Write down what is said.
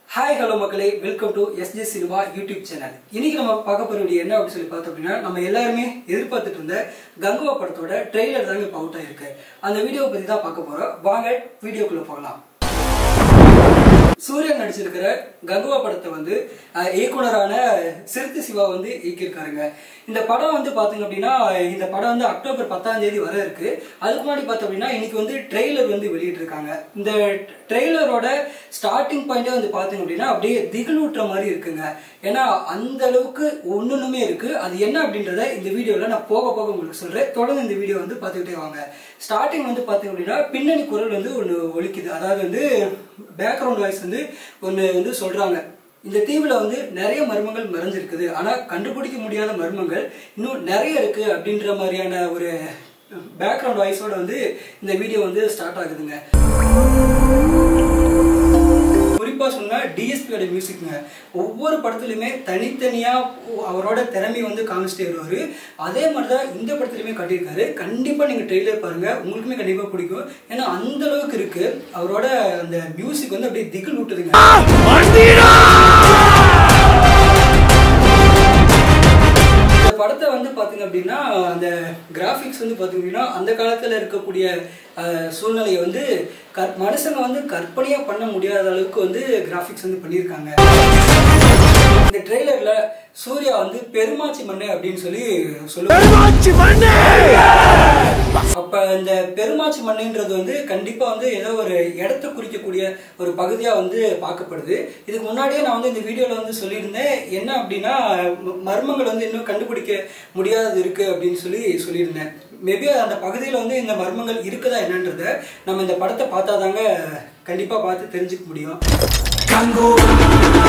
hi hello மக்களே welcome to SJ cinema YouTube channel இன்னைக்கு நம்ம பார்க்க போற வீடியோ என்ன அப்படின்னு சொல்லி பார்த்தோம் அப்படின்னா நம்ம எல்லாருமே எதிர்பார்த்துட்டு இருந்த கங்குவா படத்தோட ட்ரெய்லர் தாங்க இப்போ அவுட் ஆயிருக்கு அந்த வீடியோவை பத்தி தான் பார்க்க போறோம் வாங்க வீடியோக்குள்ள போகலாம் சூர்யா நடிச்சிருக்கிற கங்குவா படத்தை வந்து அஹ், இயக்குனரான சிறுத்தை சிவா வந்து இயக்கியிருக்காருங்க இந்த படம் வந்து பாத்தீங்க அப்படின்னா இந்த படம் வந்து அக்டோபர் பத்தாம் தேதி வர இருக்கு அதுக்கு முன்னாடி பார்த்தோம் அப்படின்னா இன்னைக்கு வந்து ட்ரெய்லர் வந்து வெளியிட்டிருக்காங்க இந்த ட்ரெய்லரோட ஸ்டார்டிங் பாயிண்டே வந்து பாத்தீங்க அப்படின்னா அப்படியே திகிலூட்டுற மாதிரி இருக்குங்க ஏன்னா அந்த அளவுக்கு ஒன்னொன்னுமே இருக்கு அது என்ன அப்படின்றத இந்த வீடியோல நான் போக போக உங்களுக்கு சொல்றேன் தொடர்ந்து இந்த வீடியோ வந்து பார்த்துக்கிட்டே வாங்க ஸ்டார்டிங் வந்து பாத்தீங்க அப்படின்னா பின்னணி குரல் வந்து ஒன்று ஒலிக்குது அதாவது வந்து பேக்ரவுண்ட் வாய்ஸ் வந்து ஒன்று வந்து சொல்றாங்க இந்த தீவுல வந்து நிறைய மர்மங்கள் மறைஞ்சிருக்குது ஆனா கண்டுபிடிக்க முடியாத மர்மங்கள் இன்னும் நிறைய இருக்கு அப்படின்ற மாதிரியான ஒரு பேக்ரவுண்ட் வாய்ஸோட வந்து இந்த வீடியோ வந்து ஸ்டார்ட் ஆகுதுங்க குறிப்பா சொன்னா டிஎஸ்பியோட மியூசிக்ங்க ஒவ்வொரு படத்துலையுமே தனித்தனியா அவரோட திறமையை வந்து காமிச்சிட்டே வருவாரு அதே மாதிரிதான் இந்த படத்துலையுமே காட்டியிருக்காரு கண்டிப்பா நீங்க ட்ரெய்லர் பாருங்க உங்களுக்குமே கண்டிப்பா பிடிக்கும் ஏன்னா அந்த அளவுக்கு இருக்கு அவரோட அந்த மியூசிக் வந்து அப்படியே திகில் விட்டுதுங்க இந்த படத்தை வந்து பாத்தீங்க அப்படின்னா அந்த கிராஃபிக்ஸ் வந்து பாத்தீங்க அப்படின்னா அந்த காலத்துல இருக்கக்கூடிய அஹ், சூழ்நிலையை வந்து கற் மனுஷங்க வந்து கற்பனையா பண்ண முடியாத அளவுக்கு வந்து கிராஃபிக்ஸ் வந்து பண்ணியிருக்காங்க இந்த ட்ரெய்லர்ல சூர்யா வந்து பெருமாச்சி மண்ணு அப்படின்னு சொல்லி சொல்லுவாங்க அப்ப இந்த பெருமாச்சி மண்ணுன்றது வந்து கண்டிப்பா வந்து ஏதோ ஒரு இடத்தை குறிக்கக்கூடிய ஒரு பகுதியா வந்து பார்க்கப்படுது இதுக்கு முன்னாடியே நான் வந்து இந்த வீடியோல வந்து சொல்லியிருந்தேன் என்ன அப்படின்னா ம- மர்மங்கள் வந்து இன்னும் கண்டுபிடிக்க முடியாதது இருக்கு அப்படின்னு சொல்லி சொல்லியிருந்தேன் மேபி அந்த பகுதியில் வந்து இந்த மர்மங்கள் இருக்குதா என்னன்றத நம்ம இந்த படத்தை பார்த்தாதாங்க கண்டிப்பா பார்த்து தெரிஞ்சுக்க முடியும்